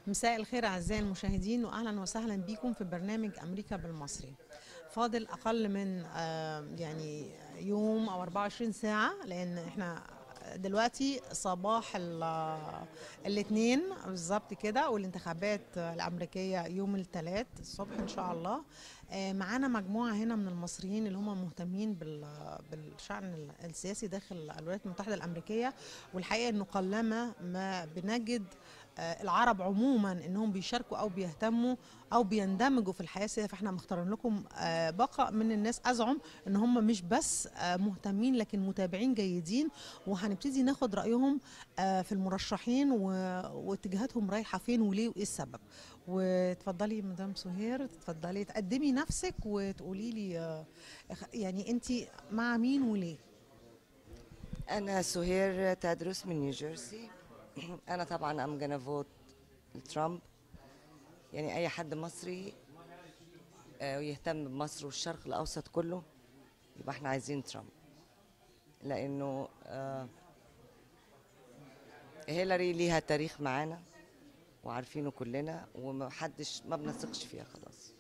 مساء الخير أعزائي المشاهدين وأهلا وسهلا بكم في برنامج أمريكا بالمصري فاضل أقل من آه، يعني يوم أو 24 ساعة لأن إحنا دلوقتي صباح ال- الاثنين بالظبط كده والانتخابات الأمريكية يوم الثلاث الصبح إن شاء الله آه، معانا مجموعة هنا من المصريين اللي هم مهتمين بال- بالشأن السياسي داخل الولايات المتحدة الأمريكية والحقيقة إنه قلما ما بنجد آه، العرب عموما انهم بيشاركوا او بيهتموا او بيندمجوا في الحياه السياسيه فاحنا مختارين لكم آه، باقه من الناس ازعم ان هم مش بس آه، مهتمين لكن متابعين جيدين وهنبتدي ناخد رايهم آه، في المرشحين و- واتجاهاتهم رايحه فين وليه وايه السبب وتفضلي مدام سهير تفضلي تقدمي نفسك وتقولي لي آه، إخ- يعني انت مع مين وليه أنا سهير تدرس من نيوجيرسي أنا طبعا أم جانا فوت لترامب يعني أي حد مصري آه، ويهتم بمصر والشرق الأوسط كله يبقى احنا عايزين ترامب لأنه آه، هيلاري ليها تاريخ معانا وعارفينه كلنا ومحدش ما بنثقش فيها خلاص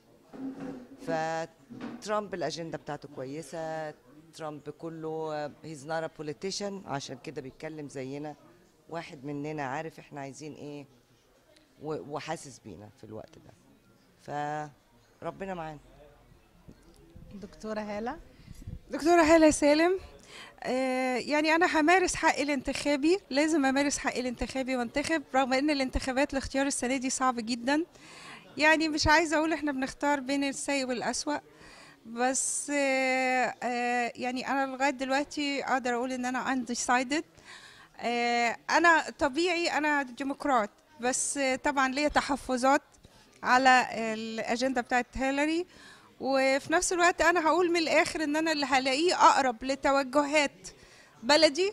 فترامب الأجندة بتاعته كويسة ترامب كله هيز نوت ا بوليتيشن عشان كده بيتكلم زينا واحد مننا عارف احنا عايزين ايه و- وحاسس بينا في الوقت ده فربنا معانا دكتوره هاله دكتورة هالة سالم آه، يعني أنا همارس حقي الانتخابي لازم أمارس حقي الانتخابي وانتخب رغم إن الانتخابات الاختيار السنة دي صعب جدا يعني مش عايزة أقول إحنا بنختار بين السيء والأسوأ بس آه، آه، يعني أنا لغاية دلوقتي أقدر أقول إن أنا undecided آه، أنا طبيعي أنا ديمقراط بس آه، طبعا ليا تحفظات على الأجندة بتاعت هيلاري وفي نفس الوقت انا هقول من الاخر ان انا اللي هلاقيه اقرب لتوجهات بلدي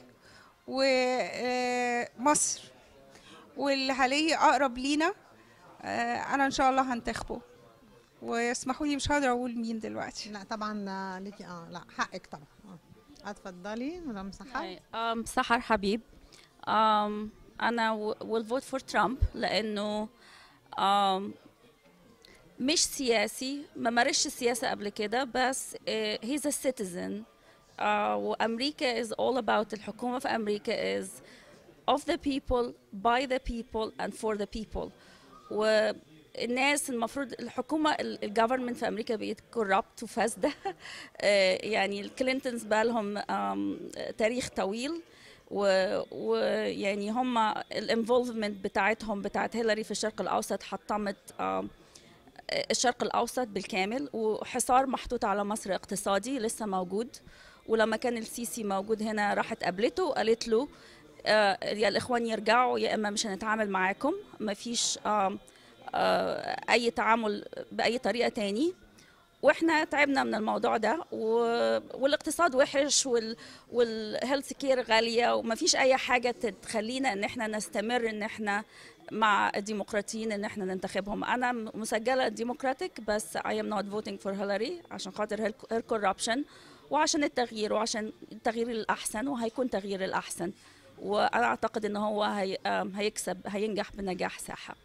ومصر واللي هلاقيه اقرب لينا آه، انا ان شاء الله هنتخبه واسمحوا لي مش هقدر اقول مين دلوقتي لا طبعا آه، ليكي اه لا حقك طبعا اه اتفضلي مدام سحر هاي um, سحر حبيب um, أنا w- will vote for Trump لأنه um, مش سياسي ما مارسش السياسة قبل كده بس uh, he's a citizen uh, وأمريكا is all about الحكومة في أمريكا is of the people by the people and for the people والناس المفروض الحكومة الجفرمنت في أمريكا بقت كوربت وفاسدة آه، يعني الكلينتونز بقى لهم تاريخ طويل ويعني هم الانفولفمنت بتاعتهم بتاعت هيلاري في الشرق الأوسط حطمت آم، الشرق الأوسط بالكامل وحصار محطوط على مصر اقتصادي لسه موجود ولما كان السيسي موجود هنا راحت قابلته وقالت له آه، يا الإخوان يرجعوا يا إما مش هنتعامل معاكم مفيش آم، آه، أي تعامل بأي طريقة تاني واحنا تعبنا من الموضوع ده و... والاقتصاد وحش وال... والهيلث كير غاليه ومفيش اي حاجه تخلينا ان احنا نستمر ان احنا مع الديمقراطيين ان احنا ننتخبهم انا م- مسجله ديمقراطيك بس I am not voting for Hillary عشان خاطر her corruption وعشان التغيير وعشان التغيير الاحسن وهيكون تغيير الاحسن وانا اعتقد ان هو هي... آم، هيكسب هينجح بنجاح ساحق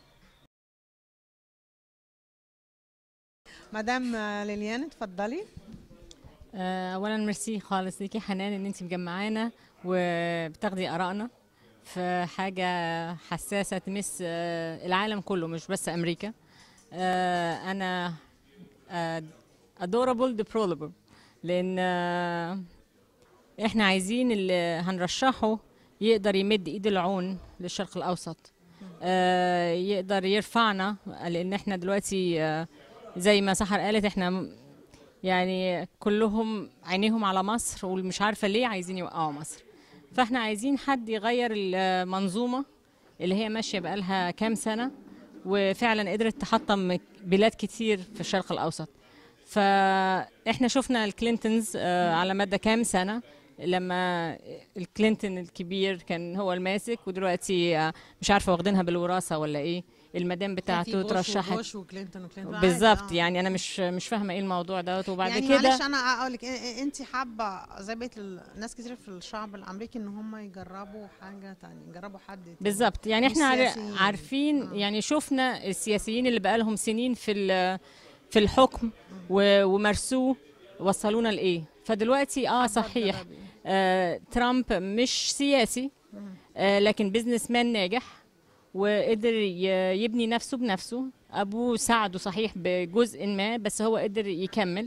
مدام آه، ليليان اتفضلي آه، اولا ميرسي خالص ليكي حنان ان انت مجمعانا وبتاخدي ارائنا في حاجه حساسه تمس آه، العالم كله مش بس امريكا آه، انا adorable deplorable لان آه، احنا عايزين اللي هنرشحه يقدر يمد ايد العون للشرق الاوسط آه، يقدر يرفعنا لان احنا دلوقتي آه، زي ما سحر قالت احنا م- يعني كلهم عينيهم على مصر ومش عارفه ليه عايزين يوقعوا مصر فاحنا عايزين حد يغير المنظومه اللي هي ماشيه بقالها كام سنه وفعلا قدرت تحطم بلاد كتير في الشرق الاوسط فاحنا شفنا الكلينتونز آه، على مدى كام سنه لما الكلينتون الكبير كان هو الماسك ودلوقتي آه، مش عارفه واخدينها بالوراثه ولا ايه المدام في بتاعته بوش ترشحت وبوش وكلينتون وكلينتون بالظبط عادي، آه. يعني انا مش مش فاهمه ايه الموضوع دوت وبعد يعني كده معلش انا اقول لك انت حابه زي بقيه الناس كتير في الشعب الامريكي ان هم يجربوا حاجه تانية يجربوا حد تاني. بالظبط يعني احنا عار- والسياسيين. عارفين آه. يعني شفنا السياسيين اللي بقالهم سنين في ال- في الحكم و- ومارسوه وصلونا لايه فدلوقتي اه حابة صحيح تجربي. آه ترامب مش سياسي آه لكن بزنس مان ناجح وقدر ي- يبني نفسه بنفسه ابوه ساعده صحيح بجزء ما بس هو قدر يكمل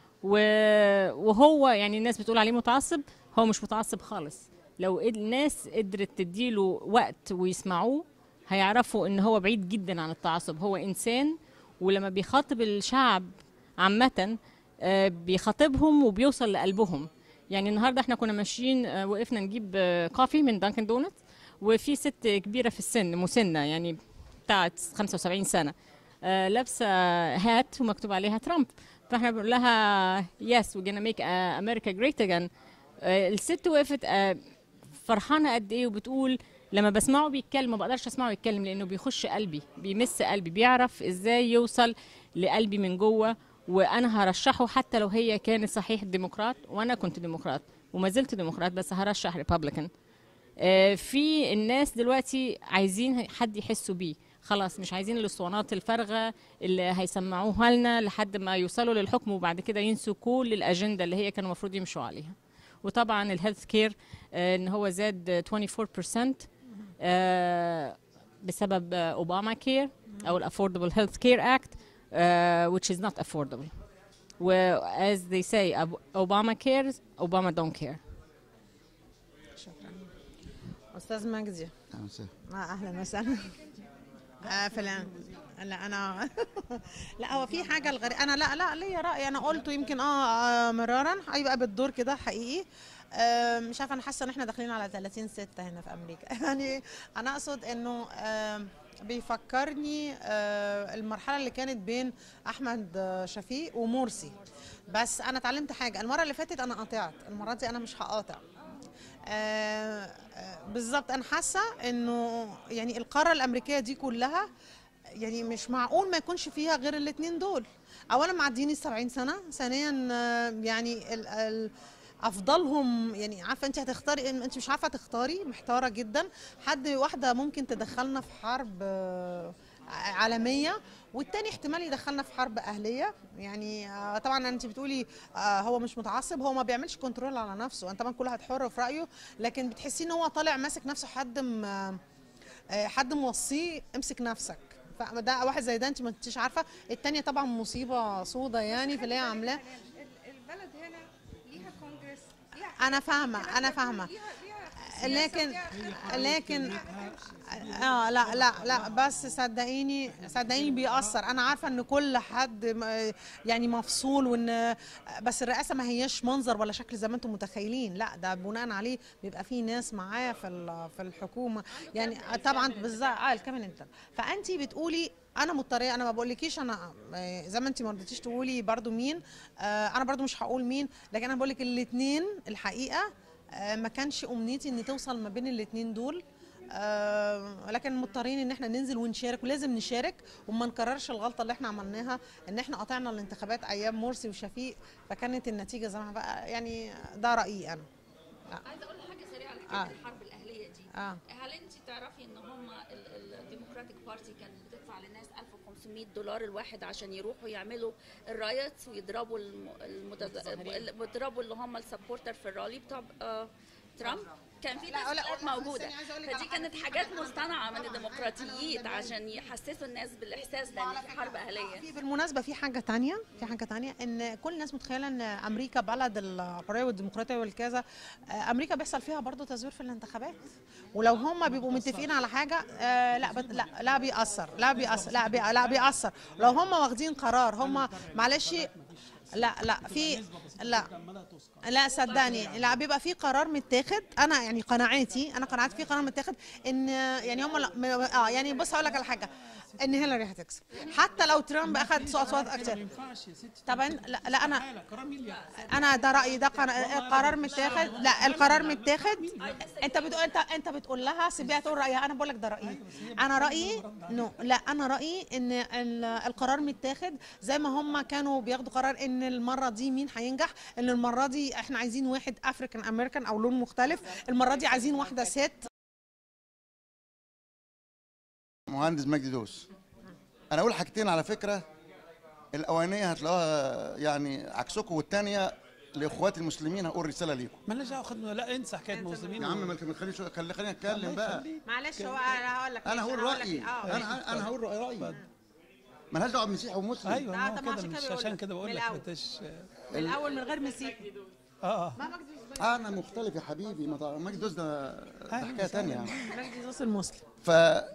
و- وهو يعني الناس بتقول عليه متعصب هو مش متعصب خالص لو قد- الناس قدرت تديله وقت ويسمعوه هيعرفوا ان هو بعيد جدا عن التعصب هو انسان ولما بيخاطب الشعب عامة آه، بيخاطبهم وبيوصل لقلبهم يعني النهارده احنا كنا ماشيين آه، وقفنا نجيب آه، كافي من دانكن دونت وفي ست كبيره في السن مسنه يعني بتاعت 75 سنه آه، لابسه هات ومكتوب عليها ترامب فاحنا بنقول لها يس وي ميك امريكا جريت اجين الست وقفت آه، فرحانه قد ايه وبتقول لما بسمعه بيتكلم ما بقدرش اسمعه يتكلم لانه بيخش قلبي بيمس قلبي بيعرف ازاي يوصل لقلبي من جوه وانا هرشحه حتى لو هي كانت صحيح ديمقراط وانا كنت ديمقراط وما زلت ديمقراط بس هرشح ريبابليكان في الناس دلوقتي عايزين حد يحسوا بيه خلاص مش عايزين الاسطوانات الفارغه اللي هيسمعوها لنا لحد ما يوصلوا للحكم وبعد كده ينسوا كل الاجنده اللي هي كانوا المفروض يمشوا عليها وطبعا الهيلث كير ان هو زاد 24% آه، بسبب اوباما كير او الافوردبل هيلث كير اكت which is not affordable و as they say Ob- Obama cares Obama don't care شكرا استاذ مجدي أهلا وسهلا. آه، اهلا وسهلا آه فلان لا انا لا هو في حاجه الغريبه انا لا لا ليا راي انا قلته يمكن اه آه، مرارا هيبقى بالدور كده حقيقي آه، مش عارفه انا حاسه ان احنا داخلين على 30 6 هنا في امريكا يعني انا اقصد انه آه، بيفكرني آه، المرحله اللي كانت بين احمد آه، شفيق ومرسي بس انا اتعلمت حاجه المره اللي فاتت انا قاطعت المره دي انا مش هقاطع آه، آه، بالظبط انا حاسه انه يعني القاره الامريكيه دي كلها يعني مش معقول ما يكونش فيها غير الاثنين دول اولا معديين ال 70 سنه ثانيا آه، يعني ال ال افضلهم يعني عارفه انت هتختاري انت مش عارفه تختاري محتاره جدا حد واحده ممكن تدخلنا في حرب آه، عالميه والتاني احتمال يدخلنا في حرب اهليه يعني آه، طبعا انت بتقولي آه، هو مش متعصب هو ما بيعملش كنترول على نفسه انت طبعا كل واحد حر في رايه لكن بتحسي ان هو طالع ماسك نفسه حد م- آه، حد موصيه امسك نفسك فده واحد زي ده انت ما انتش عارفه التانية طبعا مصيبه سودة يعني في اللي هي عاملاه البلد هنا ليها كونجرس انا فاهمه انا فاهمه لكن لكن اه لا لا لا بس صدقيني صدقيني بيأثر انا عارفه ان كل حد م- يعني مفصول وان بس الرئاسه ما هياش منظر ولا شكل زي ما انتم متخيلين لا ده بناء عليه بيبقى في ناس معاه في ال- في الحكومه يعني طبعا بالظبط اه الكامل فانت بتقولي انا مضطريه انا ما بقولكيش انا آه، زي ما انت ما رضيتيش تقولي برضو مين آه، انا برضو مش هقول مين لكن انا بقول لك الاثنين الحقيقه آه، ما كانش امنيتي ان توصل ما بين الاثنين دول آه، لكن مضطرين ان احنا ننزل ونشارك ولازم نشارك وما نكررش الغلطه اللي احنا عملناها ان احنا قطعنا الانتخابات ايام مرسي وشفيق فكانت النتيجه زي ما بقى يعني ده رايي انا عايزه اقول حاجه سريعه على آه. حكايه الحرب الاهليه دي اه هل انت تعرفي ان هم الديموكراتيك بارتي كانت بتدفع للناس 1500 دولار الواحد عشان يروحوا يعملوا الرايتس ويضربوا الم... المتد... ال- بيضربوا اللي هم السبورتر في الرالي بتاع آه، ترامب كان في لا، لا، تسجيلات لا، موجوده استني، عايزة أقول لك فدي على حاجة. كانت حاجات مصطنعه من الديمقراطيين عشان يحسسوا الناس بالاحساس ده ان في حرب اهليه في بالمناسبه في حاجه تانية في حاجه تانية ان كل الناس متخيله ان امريكا بلد الحريه والديمقراطيه والكذا آه، امريكا بيحصل فيها برضو تزوير في الانتخابات ولو هم بيبقوا متفقين على حاجه آه، لا بت- لا لا بيأثر لا بيأثر لا بي لا بيأثر لو هم واخدين قرار هم معلش لا لا في لا لا صدقني لا بيبقى في قرار متاخد انا يعني قناعتي انا قناعتي في قرار متاخد ان يعني هم لا- م- اه يعني بص هقول لك على حاجه ان هيلاري هتكسب حتى لو ترامب اخذ اصوات اكتر طبعا لا, لا انا انا ده رايي ده قرار- القرار متاخد لا القرار متاخد انت بتقول انت انت بتقول لها سيبيها تقول رايها انا بقول لك ده رايي انا رايي نو لا انا رايي ان ال- القرار متاخد زي ما هم كانوا بياخدوا قرار ان المره دي مين هينجح ان المره دي احنا عايزين واحد افريكان امريكان او لون مختلف المره دي عايزين واحده ست مهندس مجدي دوس انا اقول حاجتين على فكره الاولانيه هتلاقوها يعني عكسكم والثانيه لاخواتي المسلمين هقول رساله ليكم مالناش دعوه خدنا لا انسى حكايه مسلمين يا عم ما تخليش خلي خليني اتكلم بقى معلش هو انا هقول لك انا هقول رايي انا انا هقول رايي مالهاش دعوه بمسيحي ومسلم ايوه آه، ما طب هو عشان كده كده مش بقول عشان لك. كده بقول من لك الأول. ما تش من الاول من غير مسيحي اه اه انا مختلف يا حبيبي ما تع- مجدي دوس ده ده حكايه ثانيه يعني مجدي زوس المسلم ف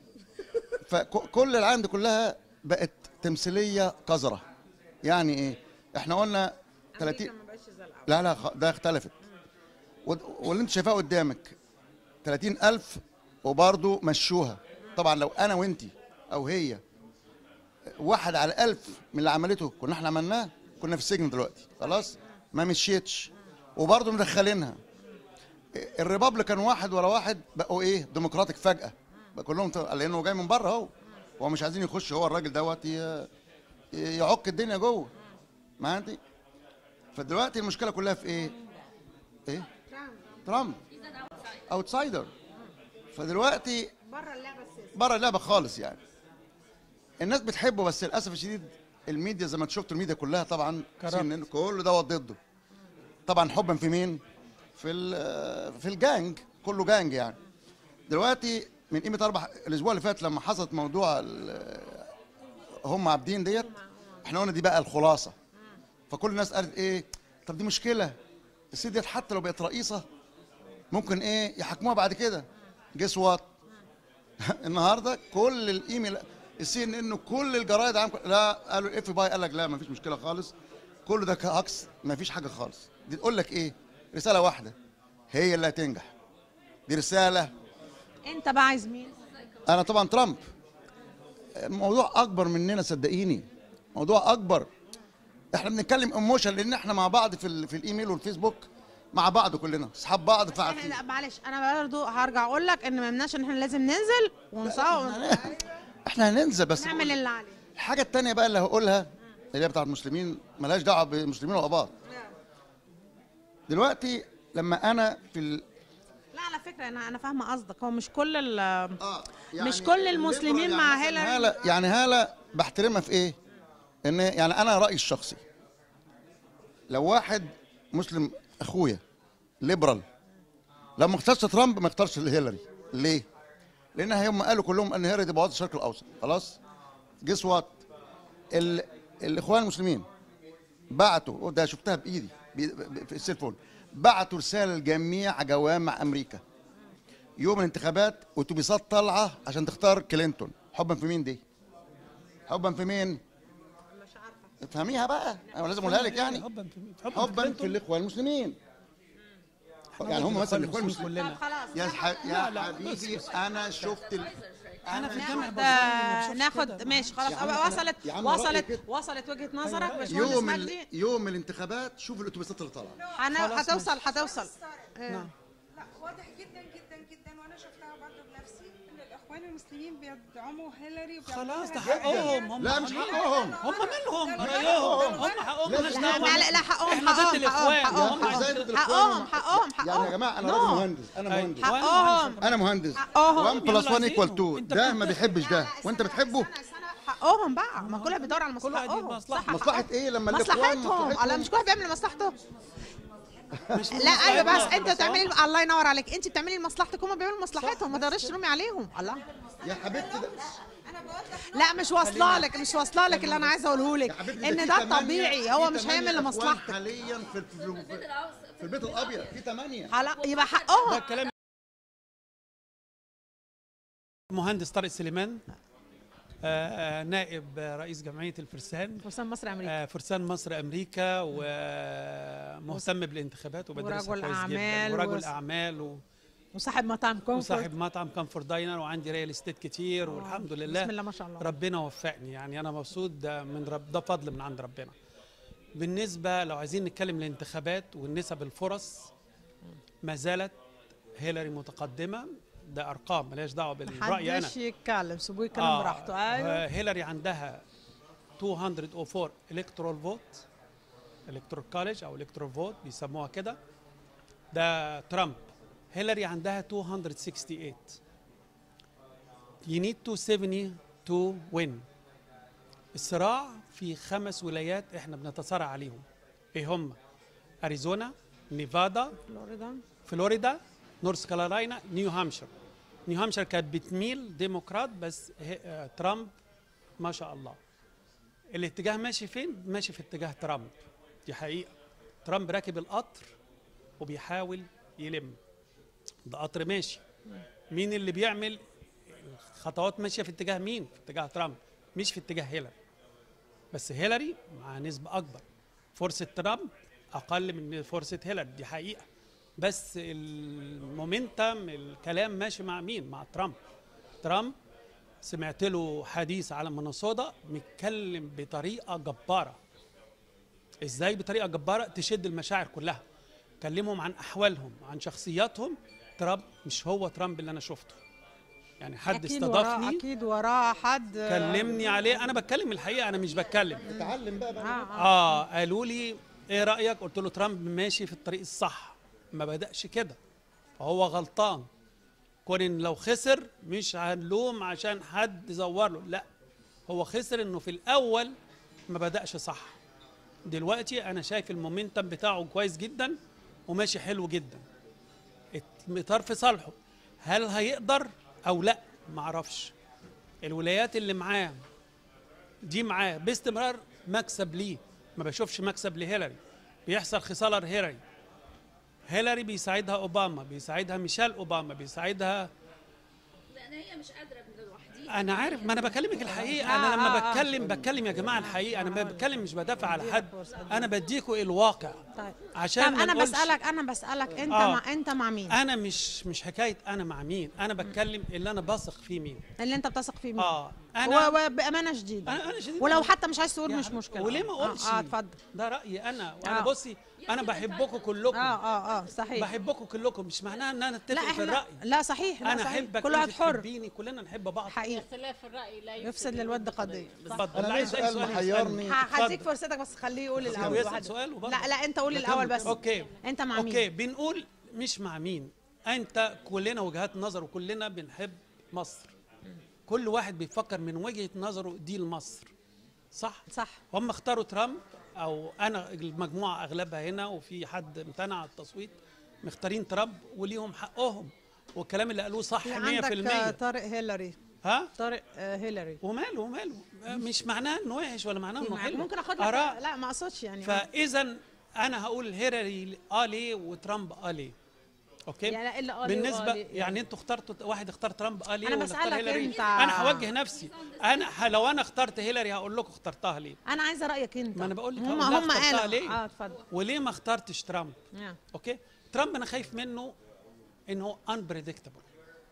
فكل العالم دي كلها بقت تمثيليه قذره يعني ايه احنا قلنا 30 لا لا خ- ده اختلفت ود- واللي انت شايفاه قدامك 30000 وبرضه مشوها طبعا لو انا وانت او هي واحد على ألف من اللي عملته كنا احنا عملناه كنا في السجن دلوقتي خلاص ما مشيتش وبرضه مدخلينها الريبابليكان واحد ورا واحد بقوا ايه ديمقراطيك فجأة بقى كلهم ط- لانه جاي من بره اهو هو مش عايزين يخش هو الراجل دوت ي- يعك الدنيا جوه ما انت فدلوقتي المشكله كلها في ايه؟ ايه؟ ترامب اوتسايدر فدلوقتي بره اللعبه السياسيه بره اللعبه خالص يعني الناس بتحبه بس للاسف الشديد الميديا زي ما انت شفتوا الميديا كلها طبعا كرهت. CNN كل دوت ضده طبعا حبا في مين في ال- في الجانج كله جانج يعني دلوقتي من قيمه اربع الاسبوع اللي فات لما حصلت موضوع ال- هم عابدين ديت احنا قلنا دي بقى الخلاصه فكل الناس قالت ايه طب دي مشكله الست ديت حتى لو بقت رئيسه ممكن ايه يحاكموها بعد كده جيس وات النهارده كل الايميل السي ان ان كل الجرايد عام لا قالوا الاف باي قال لك لا مفيش مشكله خالص كل ده هكس مفيش حاجه خالص دي تقول لك ايه رساله واحده هي اللي هتنجح دي رساله انت بقى عايز مين انا طبعا ترامب الموضوع اكبر مننا صدقيني موضوع اكبر احنا بنتكلم ايموشن لان احنا مع بعض في ال- في الايميل والفيسبوك مع بعض كلنا اصحاب بعض فعارفين احنا معلش انا برضه هرجع اقول لك ان ما يمنعش ان احنا لازم ننزل ونصور احنا هننزل بس نعمل اللي عليه الحاجة التانية بقى اللي هقولها اللي هي بتاعت المسلمين ملهاش دعوة بالمسلمين والأباط دلوقتي لما أنا في ال... لا على فكره انا انا فاهمه قصدك هو مش كل ال آه مش كل المسلمين مع مثلاً هيلاري. هالة يعني هالة بحترمها في إيه؟ إن يعني أنا رأيي الشخصي لو واحد مسلم أخويا ليبرال لما اختارش ترامب ما اختارش هيلاري ليه؟ لأن هم قالوا كلهم إن هيلاري دي بوظت الشرق الأوسط خلاص؟ جيس وات ال... الاخوان المسلمين بعتوا ده شفتها بايدي بي- ب- في السيلفون بعتوا رساله لجميع جوامع امريكا يوم الانتخابات اتوبيسات طالعه عشان تختار كلينتون حبا في مين دي؟ حبا في مين؟ مش عارفه افهميها بقى انا لازم اقولها لك يعني حبا في حبا في الاخوان المسلمين يعني هم مثلا الاخوان المسلمين المسلمين كلنا خلاص يا ح... يا حبيبي انا شفت ال... انا في الجامع ناخد ناخد ماشي خلاص يا عم أبقى أنا- وصلت يا عم رأيي وصلت كده. وصلت وجهه نظرك باشمهندس يوم ال... مجدي يوم الانتخابات شوف الاتوبيسات اللي طالعه هن- هتوصل هتوصل نعم لا واضح جدا جدا جدا وانا شفتها برضه بنفسي ان الاخوان المسلمين بيدعموا هيلاري وبيعملوا خلاص ده لها حقهم هم لا مش حقهم هم مالهم رايهم هم حقهم لا، مالناش لا، دعوه لا لا حقهم احنا ضد حقهم الاخوان حقهم هم ازاي عند- ضد حقهم الإخوان؟ حقهم يعني يا حقهم جماعه انا No. راجل مهندس انا أيوة. مهندس حقهم انا مهندس حقهم. 1 بلس 1 عايزينه. ايكوال 2 أنت ده ما بتتفق. بيحبش ده وانت بتحبه حقهم بقى ما كل واحد بيدور على كل واحد ليه مصلحتهم مصلحة. صح، مصلحه حقهم. ايه لما الاخوان مصلحتهم الله مش كل واحد بيعمل لمصلحته مش لا ايوه بس مصلحتنا، انت صح؟ بتعملي الله ينور عليك انت بتعملي لمصلحتك هم بيعملوا لمصلحتهم ما تقدريش تلومي عليهم الله يا حبيبتي ده لا مش واصله لك مش واصله لك اللي انا عايزه اقوله يا لك حبيبتي ان في ده تمانية- طبيعي هو في مش تمانية هيعمل إخوان لمصلحتك حاليا في في, في, في البيت الابيض في ثمانيه خلاص يبقى ده حقهم الكلام المهندس طارق سليمان آه، آه، نائب رئيس جمعيه الفرسان فرسان مصر امريكا آه، فرسان مصر امريكا ومهتم بالانتخابات وبدرسها ورجل كويس أعمال جدا ورجل وس- اعمال و... وصاحب مطعم كومفورت وصاحب مطعم كامفورت داينر وعندي ريال استيت كتير والحمد لله بسم الله ما شاء الله ربنا وفقني يعني انا مبسوط ده من رب ده فضل من عند ربنا بالنسبه لو عايزين نتكلم الانتخابات والنسب الفرص ما زالت هيلاري متقدمه ده ارقام ملهاش دعوه بالراي انا محدش يتكلم سيبوه يتكلم آه، براحته ايوه آه، هيلاري عندها 204 الكترال فوت الكترال كولج او الكترال فوت بيسموها كده ده ترامب هيلاري عندها 268 you need 270 to win الصراع في خمس ولايات احنا بنتصارع عليهم ايه هم اريزونا نيفادا فلوريدا فلوريدا نورث كارولاينا نيو هامشير نيو هامشير كانت بتميل ديمقراط بس هي- آه، ترامب ما شاء الله الاتجاه ماشي فين ماشي في اتجاه ترامب دي حقيقة ترامب راكب القطر وبيحاول يلم ده قطر ماشي مين اللي بيعمل خطوات ماشية في اتجاه مين في اتجاه ترامب مش في اتجاه هيلاري بس هيلاري مع نسبة أكبر فرصة ترامب أقل من فرصة هيلاري دي حقيقة بس المومنتم الكلام ماشي مع مين مع ترامب ترامب سمعت له حديث على منصودا متكلم بطريقه جباره ازاي بطريقه جباره تشد المشاعر كلها كلمهم عن احوالهم عن شخصياتهم ترامب مش هو ترامب اللي انا شفته يعني حد اكيد وراه استضافني اكيد وراه حد كلمني عليه انا بتكلم الحقيقه انا مش بتكلم اتعلم بقى, آه، بقى. آه. اه قالوا لي ايه رايك قلت له ترامب ماشي في الطريق الصح ما بداش كده فهو غلطان كون إن لو خسر مش هنلوم عشان حد زور له لا هو خسر انه في الاول ما بداش صح دلوقتي انا شايف المومنتم بتاعه كويس جدا وماشي حلو جدا المطار في صالحه هل هيقدر او لا معرفش الولايات اللي معاه دي معاه باستمرار مكسب ليه ما بشوفش مكسب لهيلاري بيحصل خسارة لهيلاري هيلاري بيساعدها اوباما بيساعدها ميشيل اوباما بيساعدها لان هي مش قادره لوحدها انا عارف ما انا بكلمك الحقيقه آه، انا لما آه، آه. بتكلم بتكلم يا جماعه الحقيقه انا بتكلم مش بدافع على حد انا بديكوا الواقع طيب عشان طب ما انا نقولش- بسالك انا بسالك انت آه. مع انت مع مين انا مش مش حكايه انا مع مين انا بتكلم اللي انا بثق فيه مين اللي انت بتثق فيه مين اه انا و- وبامانه شديده انا انا شديد ولو أنا- حتى مش عايز تقول يا مش حبيبي، مشكله وليه ما آه، اقولش اه اتفضل ده رايي انا وانا آه. بصي انا بحبكم كلكم اه اه اه صحيح بحبكم كلكم مش معناها ان انا لا اتفق في احنا الراي لا صحيح لا انا صحيح. احبك كل واحد أنت حر تحبيني كلنا نحب بعض حقيقي اختلاف الراي لا يفسد للود قضيه اتفضل أنا اللي ليه عايز أي سؤال سؤال محيرني؟ يسألني. ه- اتفضل. هديك فرصتك بس خليه يقول هو الاول يسأل واحد. سؤال وبرضه. لا لا انت قول الاول بس اوكي انت مع مين اوكي بنقول مش مع مين انت كلنا وجهات نظر وكلنا بنحب مصر كل واحد بيفكر من وجهه نظره دي لمصر صح صح هم اختاروا ترامب او انا المجموعه اغلبها هنا وفي حد امتنع على التصويت مختارين ترامب وليهم حقهم والكلام اللي قالوه صح 100% عندك آه، طارق هيلاري ها طارق آه، هيلاري وماله وماله آه، مش معناه انه وحش ولا معناه انه حلو ممكن اخد لك اراء لا ما اقصدش يعني فاذا انا هقول هيلاري اه ليه وترامب اه ليه اوكي يعني لا الا قالي بالنسبه وقالي. يعني انتوا اخترتوا واحد اختار ترامب اه ليه أنا واللي اختار بسألك هيلاري أنت. انا هوجه نفسي انا ح- لو انا اخترت هيلاري هقول لكم اخترتها ليه انا عايزه رايك انت ما أنا بقول لك هم هقول لها هم اخترتها قالوا ليه؟ اه اتفضل وليه ما اخترتش ترامب آه. اوكي ترامب انا خايف منه انه unpredictable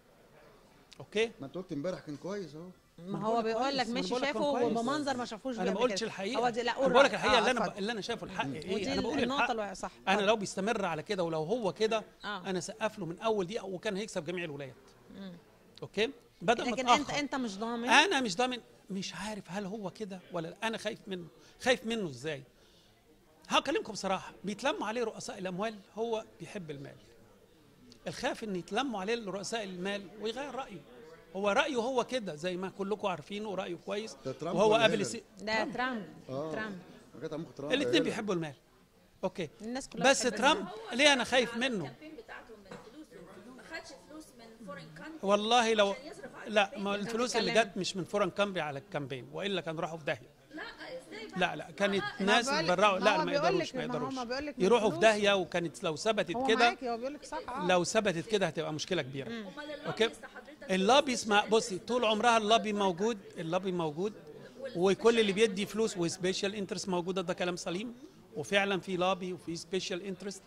اوكي ما انت قلت امبارح كان كويس اهو ما هو بيقول لك ما أنا مشي بقول لك شافه كان كويس. وبمنظر ما شافوش انا قبل ما قلتش كده. الحقيقه هو دي لا انا بقول لك رأيك. الحقيقه آه، اللي انا اتفضل. اللي انا شايفه الحق ودي ايه انا بقول النقطه الحق اللي صح انا اتفضل. لو بيستمر على كده ولو هو كده آه. انا سقف له من اول دقيقه وكان هيكسب جميع الولايات اوكي بدا لكن متاخر انت انت مش ضامن انا مش ضامن مش عارف هل هو كده ولا لا انا خايف منه خايف منه ازاي هكلمكم بصراحه بيتلموا عليه رؤساء الاموال هو بيحب المال الخاف ان يتلموا عليه رؤساء المال ويغير رايه هو رايه هو كده زي ما كلكم عارفينه رايه كويس ده ترامب وهو ولا قابل هيلاري؟ يسي... ده ترامب اه ترامب جت على مخ ترامب الاثنين هيلاري. بيحبوا المال اوكي الناس كلها بس بتحب ترامب ليه انا خايف منه الكامبين بتاعته من فلوسه ما خدش فلوس من فورين كانتري والله لو عشان يصرف على لا الكامبين. ما الفلوس اللي بتتكلم. جت مش من فورن كامبي على الكامبين والا كانوا راحوا في داهيه لا ازاي بقى لا لا كانت ما ناس بقول لك- اتبرعوا ما لا هو ما بيقول يقدروش لك- ما ما هو يقدروش ما بيقول لك من يروحوا في فلوسه. داهيه وكانت لو ثبتت هو كده معاكي هو بيقول لك صح آه. لو ثبتت كده هتبقى مشكله كبيره امال اوكي اللوبيست حضرتك اللابي اسمع بصي طول عمرها اللابي موجود اللابي موجود وكل اللي بيدي فلوس وسبيشال انترست موجوده ده كلام سليم وفعلا في لابي وفي سبيشال انترست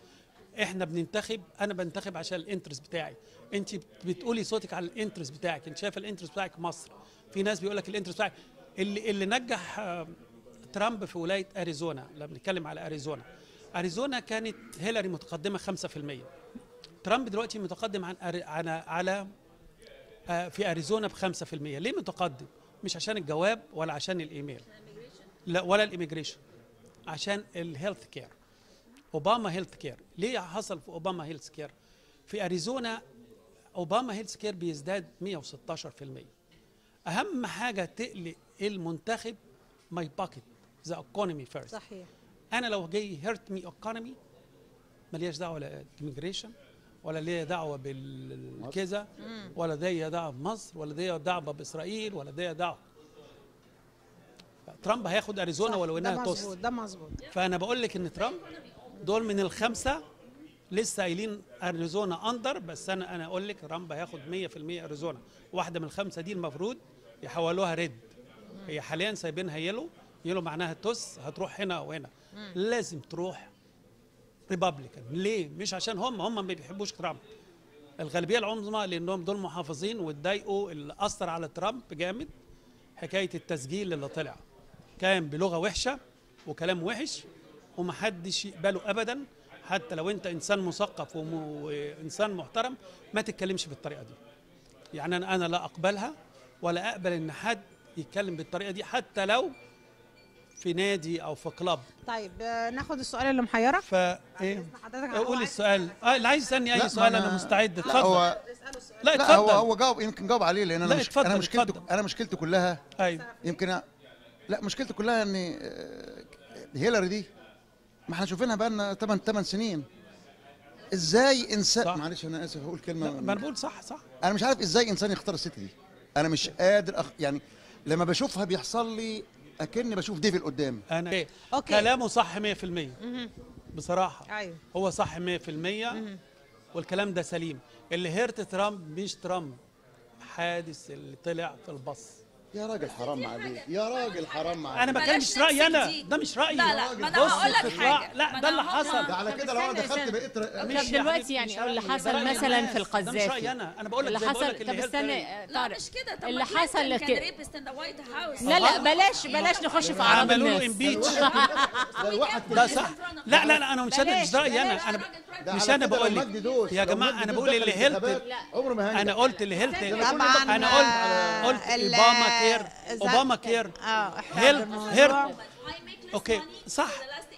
احنا بننتخب انا بنتخب عشان الانترست بتاعي انت بتقولي صوتك على الانترست بتاعك انت شايف الانترست بتاعك مصر في ناس بيقول لك الانترست بتاعك اللي اللي نجح آه، ترامب في ولايه اريزونا لما بنتكلم على اريزونا اريزونا كانت هيلاري متقدمه 5% ترامب دلوقتي متقدم عن أري- على على آه، في اريزونا ب 5% ليه متقدم مش عشان الجواب ولا عشان الايميل لا ولا الاميجريشن عشان الهيلث كير اوباما هيلث كير ليه حصل في اوباما هيلث كير في اريزونا اوباما هيلث كير بيزداد 116% اهم حاجه تقلق المنتخب ماي باكيت ذا ايكونومي فيرست صحيح انا لو جاي هيرت مي ايكونومي ملياش دعوه ولا immigration ولا ليا دعوه بالكذا ولا ليا دعوه بمصر ولا ليا دعوه باسرائيل ولا ليا دعوه ترامب هياخد اريزونا ولو ده انها توست مظبوط ده مظبوط فانا بقول لك ان ترامب دول من الخمسه لسه قايلين اريزونا اندر بس انا انا اقول لك ترامب هياخد 100% اريزونا واحده من الخمسه دي المفروض يحولوها ريد هي حاليا سايبينها يلو يلو معناها توس هتروح هنا وهنا لازم تروح ريبابليكان ليه مش عشان هم هم ما بيحبوش ترامب الغالبيه العظمى لانهم دول محافظين واتضايقوا اللي اثر على ترامب جامد حكايه التسجيل اللي طلع كان بلغه وحشه وكلام وحش ومحدش يقبله ابدا حتى لو انت انسان مثقف وم- وانسان محترم ما تتكلمش بالطريقه دي يعني انا انا لا اقبلها ولا اقبل ان حد يتكلم بالطريقه دي حتى لو في نادي او في كلاب طيب آه، ناخد السؤال اللي محيرك فايه حضرتك قول السؤال اه اللي عايز يسالني لا، اي سؤال ما انا أنا- مستعد لا اتفضل هو لا لا هو اتفضل هو جاوب يمكن جاوب عليه لان انا لا، مش اتفضل، انا مشكلتي اتفضل. انا مشكلتي كلها ايوه يمكن أ- لا مشكلتي كلها ان آه، هيلاري دي ما احنا شايفينها بقى لنا 8 8 سنين ازاي انسان صح. معلش انا اسف هقول لا، كلمه ما انا بقول صح صح انا مش عارف ازاي انسان يختار الست دي انا مش قادر أخ... يعني لما بشوفها بيحصل لي اكني بشوف ديفل قدامي انا إيه؟ أوكي. كلامه صح 100% بصراحه ايوه هو صح 100% والكلام ده سليم اللي هيرت ترامب مش ترامب حادث اللي طلع في الباص يا راجل حرام عليك يا راجل حرام عليك انا ما بلاش بتكلمش رايي نمسك انا دي. ده مش رايي لا لا ما انا بص هقول لك في الرأي- حاجه لا ما ده أنا اللي هم- حصل ده على كده لو انا استنى، دخلت استنى. بقيت ر- طب مش دلوقتي يعني- يعني اللي مش حصل رأي مثلا الناس. في ده مش القذافي رايي انا انا بقول لك اللي زي ما بقول حصل لك طب اللي هيرت استنى لا طارق مش كده طب اللي ما حصل كلينتون لك كان ريبست ان ذا وايت هاوس لا لا بلاش بلاش نخش في اعراض عملوا له الناس امبيتش ده الواحد ده صح لا لا لا انا مش انا مش رايي بلاش. انا انا ده مش على انا كده لو بقول مجدي لك دوش يا لو جماعه مجدي انا دوش بقول دخل اللي هيلت الانتخابات، عمره ما هينجح انا قلت اللي هيلت طبعا انا آه، قلت قلت ال- اوباما كير إذا- اوباما كير اه احنا هيل- بالموضوع- هير- أوكي، صح.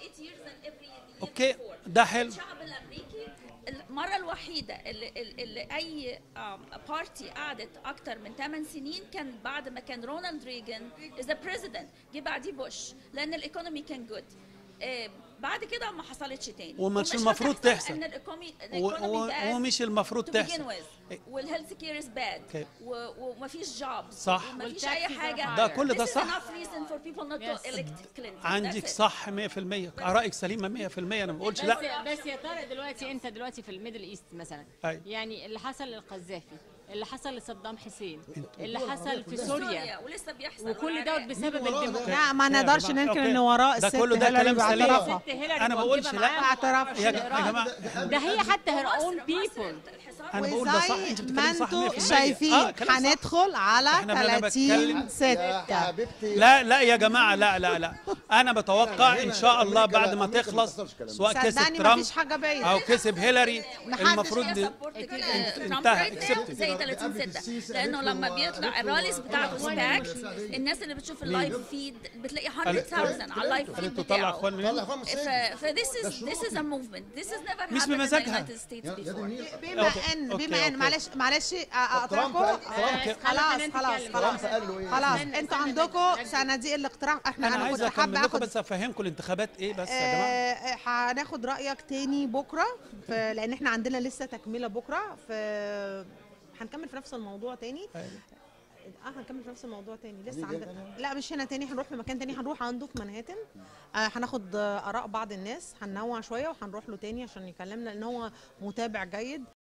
اوكي ده حلو الشعب الامريكي المره الوحيده اللي, اللي اي بارتي قعدت اكتر من 8 سنين كان بعد ما كان رونالد ريجن از بريزيدنت جه بعديه بوش لان الايكونومي كان جود بعد كده ما حصلتش تاني ومش ومش المفروض هتحصل تحصل. ان الايكونومي و- الايكونومي و- بقى ومش المفروض to begin تحصل with والهيلث كير از باد أوكي. ومفيش جوبز صح. ومفيش اي والتاكسيز حاجه are ده كل ده This is صح. enough reason for people not to Yes. elect Clinton. عندك That's it. صح 100% ارائك سليمه 100% انا ما بقولش لا بس بس يا طارق دلوقتي انت دلوقتي في الميدل ايست مثلا أيوة. يعني اللي حصل للقذافي اللي حصل لصدام حسين اللي دول حصل في كلها. سوريا ولسه بيحصل وكل والعراق. دوت بسبب مين وراه ده؟ الديمقراطيه لا ما يا نقدرش جماعة، ننكر أوكي. ان وراء ده الست كله ده هيلاري كلام سليم. باعترافها ست هيلاري أنا بقولش موجبة لا. معاها باعتراف. يا جماعه يا جماعه ده هي حتى هير مصر- اون مصر بيبل الحصار انا بقول ده صح وزي انت ما بتتكلمي صح انتوا 100% شايفين آه، كلام صح. هندخل على إحنا أنا 30 بتكلم- يا ستة حبيبتي لا لا يا جماعه لا لا لا انا بتوقع ان شاء الله أمريكا- بعد ما أمريكا ما تخلص بتحصلش كلام ده. سواء كسب صدقني ترامب مفيش حاجة باينة او كسب هيلاري محدش المفروض انتهى انتهى، زي accepted. 30 قبل 6 السيسي لانه قالت له- لما بيطلع قالت له- الراليز بتاعته طلع سباك إخوان. الناس اللي بتشوف اللايف فيد بتلاقي قالت- 100000 على اللايف فيد خليته تطلع بتاعه اخوان طلع منين اخوان من ف السجن ف this is this is a movement this has never مش happened in the بمزاجها. United States يا- يا دي before النيل. بما أوكي، ان أوكي، بما ان أوكي. معلش معلش ترامب اقطعكم قال- خلاص خلينا خلاص نتكلم. خلاص ترامب قال له ايه؟ خلاص استنى، انتوا استنى عندكم نتكلم. صناديق الاقتراع احنا انا انا عايز كنت حابه اكمل لكم اخد بس افهمكم الانتخابات ايه بس يا جماعه آه، هناخد رايك تاني بكره في لان احنا عندنا لسه تكمله بكره في هنكمل في نفس الموضوع تاني اه هنكمل في نفس الموضوع تاني لسه هنيجي عندنا لا مش هنا تاني هنروح في مكان تاني هنروح عنده في منهاتن آه هناخد آه، اراء بعض الناس هننوع شويه وهنروح له تاني عشان يكلمنا لان هو متابع جيد